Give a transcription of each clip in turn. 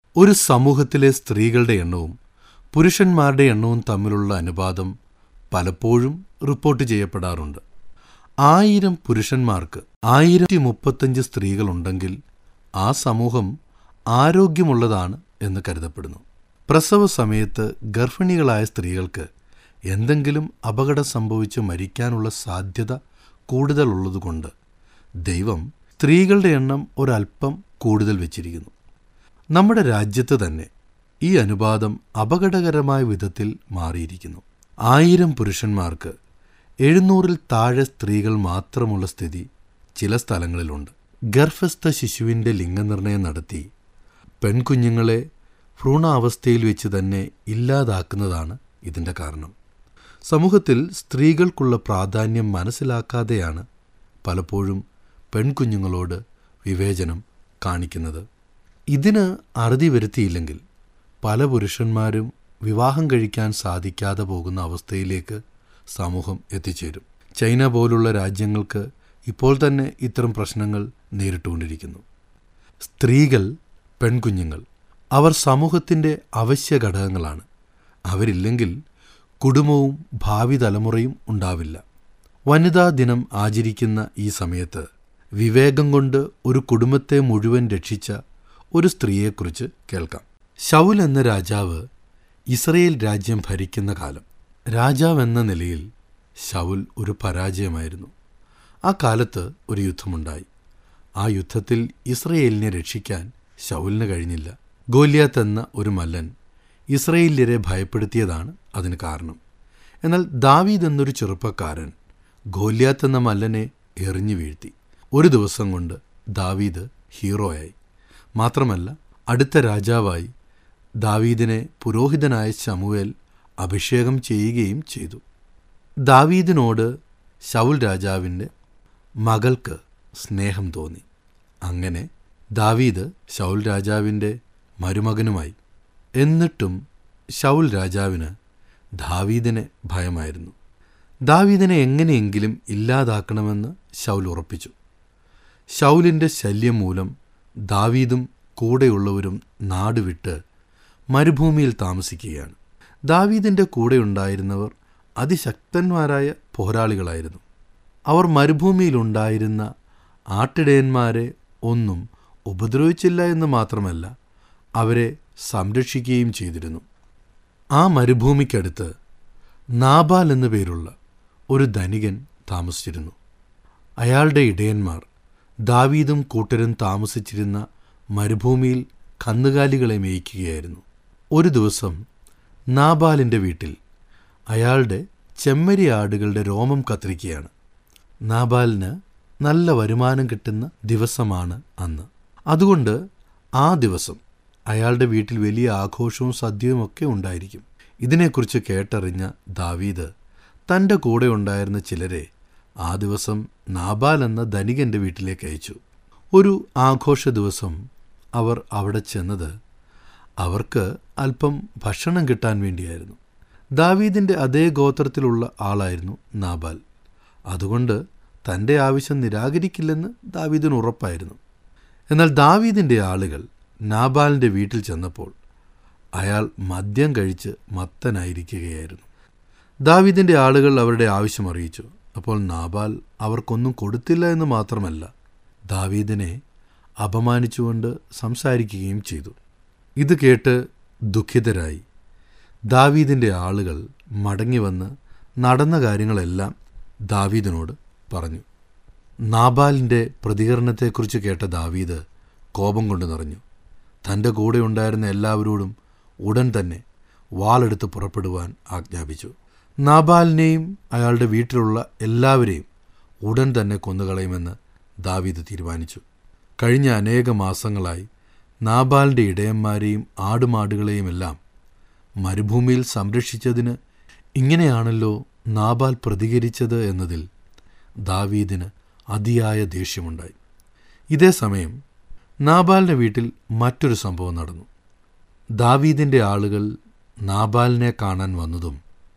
ഒരു സമൂഹത്തിലെ സ്ത്രീകളുടെ എണ്ണവും പുരുഷന്മാരുടെ എണ്ണവും തമ്മിലുള്ള അനുപാതം പലപ്പോഴും റിപ്പോർട്ട് ചെയ്യപ്പെടാറുണ്ട് ആയിരം പുരുഷന്മാർക്ക് ആയിരത്തി മുപ്പത്തഞ്ച് സ്ത്രീകളുണ്ടെങ്കിൽ ആ സമൂഹം ആരോഗ്യമുള്ളതാണ് എന്ന് കരുതപ്പെടുന്നു പ്രസവ സമയത്ത് ഗർഭിണികളായ സ്ത്രീകൾക്ക് എന്തെങ്കിലും അപകടം സംഭവിച്ച് മരിക്കാനുള്ള സാധ്യത കൂടുതലുള്ളതുകൊണ്ട് ദൈവം സ്ത്രീകളുടെ എണ്ണം ഒരല്പം കൂടുതൽ വെച്ചിരിക്കുന്നു നമ്മുടെ രാജ്യത്ത് തന്നെ ഈ അനുപാതം അപകടകരമായ വിധത്തിൽ മാറിയിരിക്കുന്നു ആയിരം പുരുഷന്മാർക്ക് എഴുന്നൂറിൽ താഴെ സ്ത്രീകൾ മാത്രമുള്ള സ്ഥിതി ചില സ്ഥലങ്ങളിലുണ്ട് ഗർഭസ്ഥ ശിശുവിൻ്റെ ലിംഗനിർണയം നടത്തി പെൺകുഞ്ഞുങ്ങളെ ഭ്രൂണാവസ്ഥയിൽ വെച്ച് തന്നെ ഇല്ലാതാക്കുന്നതാണ് ഇതിൻ്റെ കാരണം സമൂഹത്തിൽ സ്ത്രീകൾക്കുള്ള പ്രാധാന്യം മനസ്സിലാക്കാതെയാണ് പലപ്പോഴും പെൺകുഞ്ഞുങ്ങളോട് വിവേചനം കാണിക്കുന്നത് ഇതിന് അറുതി വരുത്തിയില്ലെങ്കിൽ പല പുരുഷന്മാരും വിവാഹം കഴിക്കാൻ സാധിക്കാതെ പോകുന്ന അവസ്ഥയിലേക്ക് സമൂഹം എത്തിച്ചേരും ചൈന പോലുള്ള രാജ്യങ്ങൾക്ക് ഇപ്പോൾ തന്നെ ഇത്തരം പ്രശ്നങ്ങൾ നേരിട്ടുകൊണ്ടിരിക്കുന്നു സ്ത്രീകൾ പെൺകുഞ്ഞുങ്ങൾ അവർ സമൂഹത്തിൻ്റെ അവശ്യ ഘടകങ്ങളാണ് അവരില്ലെങ്കിൽ കുടുംബവും ഭാവി തലമുറയും ഉണ്ടാവില്ല വനിതാ ദിനം ആചരിക്കുന്ന ഈ സമയത്ത് വിവേകം കൊണ്ട് ഒരു കുടുംബത്തെ മുഴുവൻ രക്ഷിച്ച ഒരു സ്ത്രീയെക്കുറിച്ച് കേൾക്കാം ശൗൽ എന്ന രാജാവ് ഇസ്രയേൽ രാജ്യം ഭരിക്കുന്ന കാലം രാജാവ് എന്ന നിലയിൽ ശൗൽ ഒരു പരാജയമായിരുന്നു ആ കാലത്ത് ഒരു യുദ്ധമുണ്ടായി ആ യുദ്ധത്തിൽ ഇസ്രയേലിനെ രക്ഷിക്കാൻ ശൗലിന് കഴിഞ്ഞില്ല ഗോല്യാത്ത് എന്ന ഒരു മല്ലൻ ഇസ്രയേല്യരെ ഭയപ്പെടുത്തിയതാണ് അതിന് കാരണം എന്നാൽ ദാവീദ് എന്നൊരു ചെറുപ്പക്കാരൻ ഗോല്യാത്ത് എന്ന മല്ലനെ എറിഞ്ഞു വീഴ്ത്തി ഒരു ദിവസം കൊണ്ട് ദാവീദ് ഹീറോയായി മാത്രമല്ല അടുത്ത രാജാവായി ദാവീദിനെ പുരോഹിതനായ ശമുവേൽ അഭിഷേകം ചെയ്യുകയും ചെയ്തു ദാവീദിനോട് ശൗൽ രാജാവിൻ്റെ മകൾക്ക് സ്നേഹം തോന്നി അങ്ങനെ ദാവീദ് ശൗൽ രാജാവിൻ്റെ മരുമകനുമായി എന്നിട്ടും ശൗൽ രാജാവിന് ദാവീദിനെ ഭയമായിരുന്നു ദാവീദിനെ എങ്ങനെയെങ്കിലും ഇല്ലാതാക്കണമെന്ന് ശൗൽ ഉറപ്പിച്ചു ശൗലിൻ്റെ ശല്യം മൂലം ദാവീദും കൂടെയുള്ളവരും നാടുവിട്ട് മരുഭൂമിയിൽ താമസിക്കുകയാണ് ദാവീദിൻ്റെ കൂടെയുണ്ടായിരുന്നവർ അതിശക്തന്മാരായ പോരാളികളായിരുന്നു അവർ മരുഭൂമിയിലുണ്ടായിരുന്ന ആട്ടിടയന്മാരെ ഒന്നും ഉപദ്രവിച്ചില്ല എന്ന് മാത്രമല്ല അവരെ സംരക്ഷിക്കുകയും ചെയ്തിരുന്നു ആ മരുഭൂമിക്കടുത്ത് നാബാൽ എന്നു പേരുള്ള ഒരു ധനികൻ താമസിച്ചിരുന്നു അയാളുടെ ഇടയന്മാർ ദാവീദും കൂട്ടരും താമസിച്ചിരുന്ന മരുഭൂമിയിൽ കന്നുകാലികളെ മേയ്ക്കുകയായിരുന്നു ഒരു ദിവസം നാബാലിൻ്റെ വീട്ടിൽ അയാളുടെ ചെമ്മരി ആടുകളുടെ രോമം കത്തിരിക്കുകയാണ് നാബാലിന് നല്ല വരുമാനം കിട്ടുന്ന ദിവസമാണ് അന്ന് അതുകൊണ്ട് ആ ദിവസം അയാളുടെ വീട്ടിൽ വലിയ ആഘോഷവും സദ്യയും ഒക്കെ ഉണ്ടായിരിക്കും ഇതിനെക്കുറിച്ച് കേട്ടറിഞ്ഞ ദാവീദ് തൻ്റെ കൂടെ ഉണ്ടായിരുന്ന ചിലരെ ആ ദിവസം നാബാൽ എന്ന ധനികന്റെ വീട്ടിലേക്ക് അയച്ചു ഒരു ആഘോഷ ദിവസം അവർ അവിടെ ചെന്നത് അവർക്ക് അല്പം ഭക്ഷണം കിട്ടാൻ വേണ്ടിയായിരുന്നു ദാവീദിൻ്റെ അതേ ഗോത്രത്തിലുള്ള ആളായിരുന്നു നാബാൽ അതുകൊണ്ട് തൻ്റെ ആവശ്യം നിരാകരിക്കില്ലെന്ന് ദാവീദിന് ഉറപ്പായിരുന്നു എന്നാൽ ദാവീദിൻ്റെ ആളുകൾ നാബാലിൻ്റെ വീട്ടിൽ ചെന്നപ്പോൾ അയാൾ മദ്യം കഴിച്ച് മത്തനായിരിക്കുകയായിരുന്നു ദാവീദിൻ്റെ ആളുകൾ അവരുടെ ആവശ്യം അറിയിച്ചു അപ്പോൾ നാബാൽ അവർക്കൊന്നും കൊടുത്തില്ല എന്ന് മാത്രമല്ല ദാവീദിനെ അപമാനിച്ചുകൊണ്ട് സംസാരിക്കുകയും ചെയ്തു ഇത് കേട്ട് ദുഃഖിതരായി ദാവീദിൻ്റെ ആളുകൾ മടങ്ങി വന്ന് നടന്ന കാര്യങ്ങളെല്ലാം ദാവീദിനോട് പറഞ്ഞു നാബാലിൻ്റെ പ്രതികരണത്തെക്കുറിച്ച് കേട്ട ദാവീദ് കോപം കൊണ്ട് നിറഞ്ഞു തൻ്റെ കൂടെ ഉണ്ടായിരുന്ന എല്ലാവരോടും ഉടൻ തന്നെ വാളെടുത്ത് പുറപ്പെടുവാൻ ആജ്ഞാപിച്ചു നാബാലിനെയും അയാളുടെ വീട്ടിലുള്ള എല്ലാവരെയും ഉടൻ തന്നെ കൊന്നുകളയുമെന്ന് ദാവീദ് തീരുമാനിച്ചു കഴിഞ്ഞ അനേക മാസങ്ങളായി നാബാലിൻ്റെ ഇടയന്മാരെയും ആടുമാടുകളെയുമെല്ലാം മരുഭൂമിയിൽ സംരക്ഷിച്ചതിന് ഇങ്ങനെയാണല്ലോ നാബാൽ പ്രതികരിച്ചത് എന്നതിൽ ദാവീദിന് അതിയായ ദേഷ്യമുണ്ടായി ഇതേ സമയം നാബാലിൻ്റെ വീട്ടിൽ മറ്റൊരു സംഭവം നടന്നു ദാവീദിൻ്റെ ആളുകൾ നാബാലിനെ കാണാൻ വന്നതും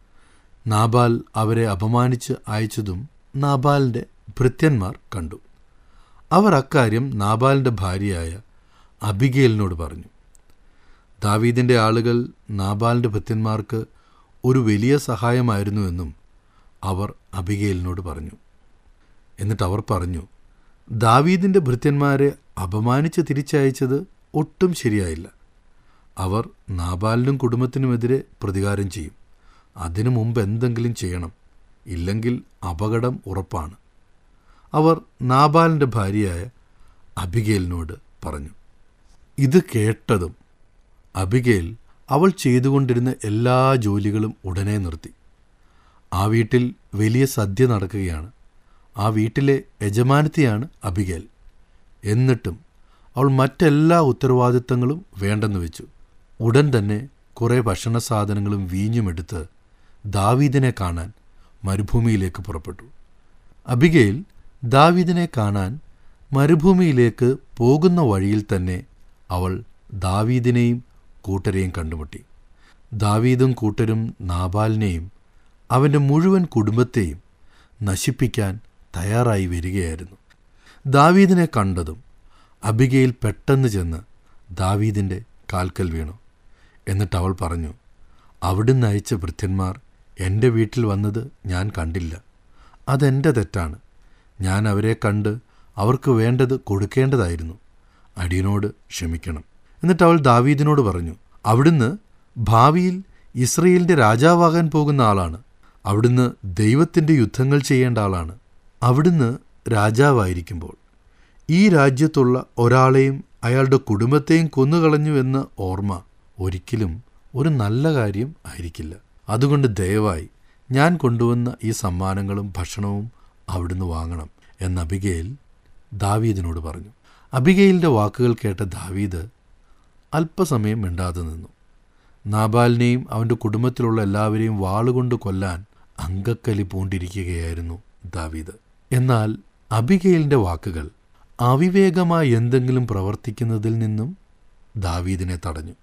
നാബാൽ അവരെ അപമാനിച്ച് അയച്ചതും നാബാലിൻ്റെ ഭൃത്യന്മാർ കണ്ടു അവർ അക്കാര്യം നാബാലിൻ്റെ ഭാര്യയായ അബിഗേലിനോട് പറഞ്ഞു ദാവീദിൻ്റെ ആളുകൾ നാബാലിൻ്റെ ഭൃത്യന്മാർക്ക് ഒരു വലിയ സഹായമായിരുന്നുവെന്നും അവർ അബിഗേലിനോട് പറഞ്ഞു എന്നിട്ട് അവർ പറഞ്ഞു ദാവീദിൻ്റെ ഭൃത്യന്മാരെ അപമാനിച്ച് തിരിച്ചയച്ചത് ഒട്ടും ശരിയായില്ല അവർ നാബാലിനും കുടുംബത്തിനുമെതിരെ പ്രതികാരം ചെയ്യും അതിനു മുമ്പ് എന്തെങ്കിലും ചെയ്യണം ഇല്ലെങ്കിൽ അപകടം ഉറപ്പാണ് അവർ നാബാലിൻ്റെ ഭാര്യയായ അബിഗേലിനോട് പറഞ്ഞു ഇത് കേട്ടതും അബിഗേൽ അവൾ ചെയ്തുകൊണ്ടിരുന്ന എല്ലാ ജോലികളും ഉടനെ നിർത്തി ആ വീട്ടിൽ വലിയ സദ്യ നടക്കുകയാണ് ആ വീട്ടിലെ യജമാനത്തെയാണ് അബിഗേൽ എന്നിട്ടും അവൾ മറ്റെല്ലാ ഉത്തരവാദിത്തങ്ങളും വേണ്ടെന്ന് വെച്ചു ഉടൻ തന്നെ കുറേ ഭക്ഷണ സാധനങ്ങളും വീഞ്ഞുമെടുത്ത് ദാവീദിനെ കാണാൻ മരുഭൂമിയിലേക്ക് പുറപ്പെട്ടു അബിഗേൽ ദാവീദിനെ കാണാൻ മരുഭൂമിയിലേക്ക് പോകുന്ന വഴിയിൽ തന്നെ അവൾ ദാവീദിനെയും കൂട്ടരെയും കണ്ടുമുട്ടി ദാവീദും കൂട്ടരും നാബാലിനെയും അവൻ്റെ മുഴുവൻ കുടുംബത്തെയും നശിപ്പിക്കാൻ തയ്യാറായി വരികയായിരുന്നു ദാവീദിനെ കണ്ടതും അബിഗയിൽ പെട്ടെന്ന് ചെന്ന് ദാവീദിൻ്റെ കാൽക്കൽ വീണു എന്നിട്ട് അവൾ പറഞ്ഞു അവിടുന്ന് അയച്ച ഭൃത്യന്മാർ എൻ്റെ വീട്ടിൽ വന്നത് ഞാൻ കണ്ടില്ല അതെൻ്റെ തെറ്റാണ് ഞാൻ അവരെ കണ്ട് അവർക്ക് വേണ്ടത് കൊടുക്കേണ്ടതായിരുന്നു അടിയനോട് ക്ഷമിക്കണം എന്നിട്ട് അവൾ ദാവീദിനോട് പറഞ്ഞു അവിടുന്ന് ഭാവിയിൽ ഇസ്രയേലിൻ്റെ രാജാവാകാൻ പോകുന്ന ആളാണ് അവിടുന്ന് ദൈവത്തിൻ്റെ യുദ്ധങ്ങൾ ചെയ്യേണ്ട ആളാണ് അവിടുന്ന് രാജാവായിരിക്കുമ്പോൾ ഈ രാജ്യത്തുള്ള ഒരാളെയും അയാളുടെ കുടുംബത്തെയും കൊന്നുകളഞ്ഞു എന്ന ഓർമ്മ ഒരിക്കലും ഒരു നല്ല കാര്യം ആയിരിക്കില്ല അതുകൊണ്ട് ദയവായി ഞാൻ കൊണ്ടുവന്ന ഈ സമ്മാനങ്ങളും ഭക്ഷണവും അവിടുന്ന് വാങ്ങണം എന്ന് അബിഗേൽ ദാവീദിനോട് പറഞ്ഞു അബിഗയിലിൻ്റെ വാക്കുകൾ കേട്ട ദാവീദ് അല്പസമയം മിണ്ടാതെ നിന്നു നാബാലിനെയും അവൻ്റെ കുടുംബത്തിലുള്ള എല്ലാവരെയും വാളുകൊണ്ട് കൊല്ലാൻ അങ്കക്കലി പൂണ്ടിരിക്കുകയായിരുന്നു ദാവീദ് എന്നാൽ അബിഗയിലിൻ്റെ വാക്കുകൾ അവിവേകമായി എന്തെങ്കിലും പ്രവർത്തിക്കുന്നതിൽ നിന്നും ദാവീദിനെ തടഞ്ഞു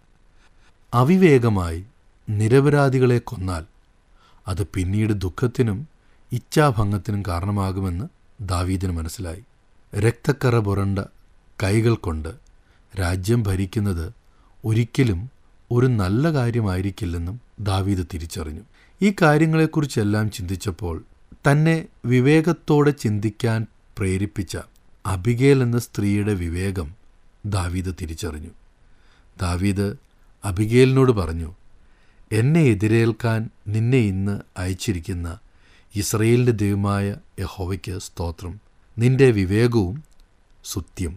അവിവേകമായി നിരപരാധികളെ കൊന്നാൽ അത് പിന്നീട് ദുഃഖത്തിനും ഇച്ഛാഭംഗത്തിനും കാരണമാകുമെന്ന് ദാവീദിന് മനസ്സിലായി രക്തക്കറ പുരണ്ട കൈകൾ കൊണ്ട് രാജ്യം ഭരിക്കുന്നത് ഒരിക്കലും ഒരു നല്ല കാര്യമായിരിക്കില്ലെന്നും ദാവീദ് തിരിച്ചറിഞ്ഞു ഈ കാര്യങ്ങളെക്കുറിച്ചെല്ലാം ചിന്തിച്ചപ്പോൾ തന്നെ വിവേകത്തോടെ ചിന്തിക്കാൻ പ്രേരിപ്പിച്ച അബിഗേൽ എന്ന സ്ത്രീയുടെ വിവേകം ദാവീദ് തിരിച്ചറിഞ്ഞു ദാവീദ് അബിഗേലിനോട് പറഞ്ഞു എന്നെ എതിരേൽക്കാൻ നിന്നെ ഇന്ന് അയച്ചിരിക്കുന്ന ഇസ്രയേലിൻ്റെ ദൈവമായ യഹോവയ്ക്ക് സ്തോത്രം നിന്റെ വിവേകവും സുത്യം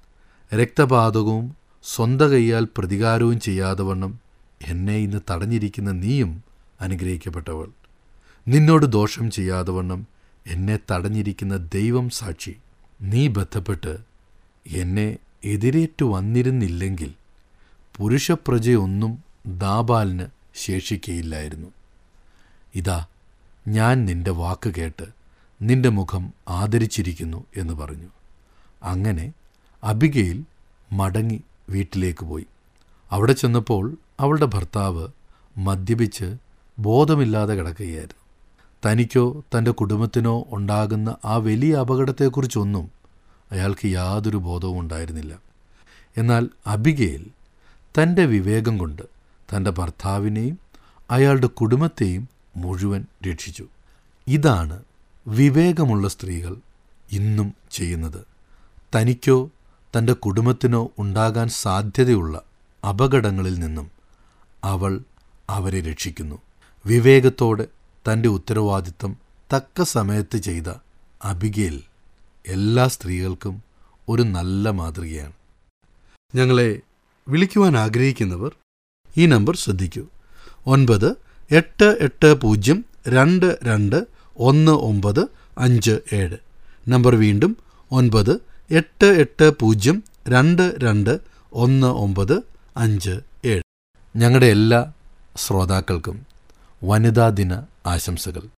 രക്തപാതകവും സ്വന്ത കൈയാൽ പ്രതികാരവും ചെയ്യാതെ വണ്ണം എന്നെ ഇന്ന് തടഞ്ഞിരിക്കുന്ന നീയും അനുഗ്രഹിക്കപ്പെട്ടവൾ നിന്നോട് ദോഷം ചെയ്യാതെ വണ്ണം എന്നെ തടഞ്ഞിരിക്കുന്ന ദൈവം സാക്ഷി നീ ബന്ധപ്പെട്ട് എന്നെ എതിരേറ്റു വന്നിരുന്നില്ലെങ്കിൽ പുരുഷപ്രജയൊന്നും ദാബാലിന് ശേഷിക്കയില്ലായിരുന്നു ഇതാ ഞാൻ നിന്റെ വാക്ക് കേട്ട് നിന്റെ മുഖം ആദരിച്ചിരിക്കുന്നു എന്ന് പറഞ്ഞു അങ്ങനെ അബിഗയിൽ മടങ്ങി വീട്ടിലേക്ക് പോയി അവിടെ ചെന്നപ്പോൾ അവളുടെ ഭർത്താവ് മദ്യപിച്ച് ബോധമില്ലാതെ കിടക്കുകയായിരുന്നു തനിക്കോ തൻ്റെ കുടുംബത്തിനോ ഉണ്ടാകുന്ന ആ വലിയ അപകടത്തെക്കുറിച്ചൊന്നും അയാൾക്ക് യാതൊരു ബോധവും ഉണ്ടായിരുന്നില്ല എന്നാൽ അബിഗയിൽ തൻ്റെ വിവേകം കൊണ്ട് തൻ്റെ ഭർത്താവിനെയും അയാളുടെ കുടുംബത്തെയും മുഴുവൻ രക്ഷിച്ചു ഇതാണ് വിവേകമുള്ള സ്ത്രീകൾ ഇന്നും ചെയ്യുന്നത് തനിക്കോ തൻ്റെ കുടുംബത്തിനോ ഉണ്ടാകാൻ സാധ്യതയുള്ള അപകടങ്ങളിൽ നിന്നും അവൾ അവരെ രക്ഷിക്കുന്നു വിവേകത്തോടെ തൻ്റെ ഉത്തരവാദിത്തം തക്ക സമയത്ത് ചെയ്ത അബിഗേൽ എല്ലാ സ്ത്രീകൾക്കും ഒരു നല്ല മാതൃകയാണ് ഞങ്ങളെ വിളിക്കുവാൻ ആഗ്രഹിക്കുന്നവർ ഈ നമ്പർ ശ്രദ്ധിക്കൂ ഒൻപത് എട്ട് എട്ട് പൂജ്യം രണ്ട് രണ്ട് ഒന്ന് ഒമ്പത് അഞ്ച് ഏഴ് നമ്പർ വീണ്ടും ഒൻപത് എട്ട് എട്ട് പൂജ്യം രണ്ട് രണ്ട് ഒന്ന് ഒമ്പത് അഞ്ച് ഏഴ് ഞങ്ങളുടെ എല്ലാ ശ്രോതാക്കൾക്കും വനിതാ ദിന ആശംസകൾ